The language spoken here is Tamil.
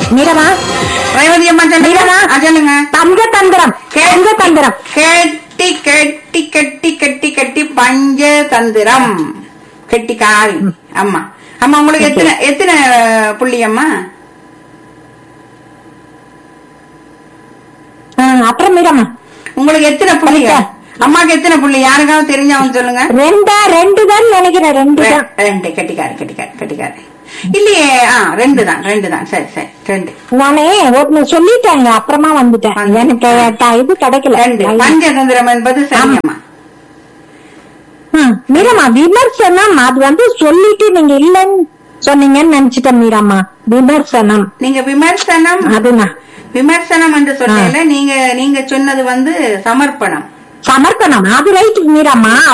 மீரமா ரேவதி அம்மா சொல்லுங்க மீரமா? ஆ, சொல்லுங்க தங்க தந்திரம் தங்க தந்திரம் கெட்டி கெட்டி கெட்டி கெட்டி கெட்டி பஞ்ச தந்திரம் கெட்டி காரி அம்மா அம்மா உங்களுக்கு எத்தனை எத்தனை புள்ளி அம்மா ஆ, அப்புறம் மீரமா உங்களுக்கு எத்தனை புள்ளி பைசா. அம்மாக்கு எத்தனை புள்ளி யாருக்காவது தெரிஞ்சவங்க சொல்லுங்க ரெண்டா ரெண்டு தான் நினைக்கிறேன் ரெண்டு தான் ரெ- ரெண்டு கெட்டிக்காரு கெட்டிக்காரு கெட்டிக்காரு இல்லையே ஆ ரெண்டு தான் ரெண்டு தான் சரி சரி ரெண்டு நானே ஒன்னு சொல்லிட்டேங்க அப்புறமா வந்துட்டேன் வந்து. எனக்கு ட- இது கிடைக்கல ரெண்டு பஞ்சதந்திரம் என்பது சரியம்மா ம், மீரம்மா விமர்சனம் அது வந்து சொல்லிட்டு நீங்க இல்லன்னு சொன்னீங்கன்னு நினைச்சிட்டேன் மீரம்மா விமர்சனம் நீங்க விமர்சனம் அதுதான் விமர்சனம் என்று சொன்னீங்க நீங்க நீங்க சொன்னது வந்து சமர்ப்பணம் சமர்ப்பணம் அது ரைட் மீரம்மா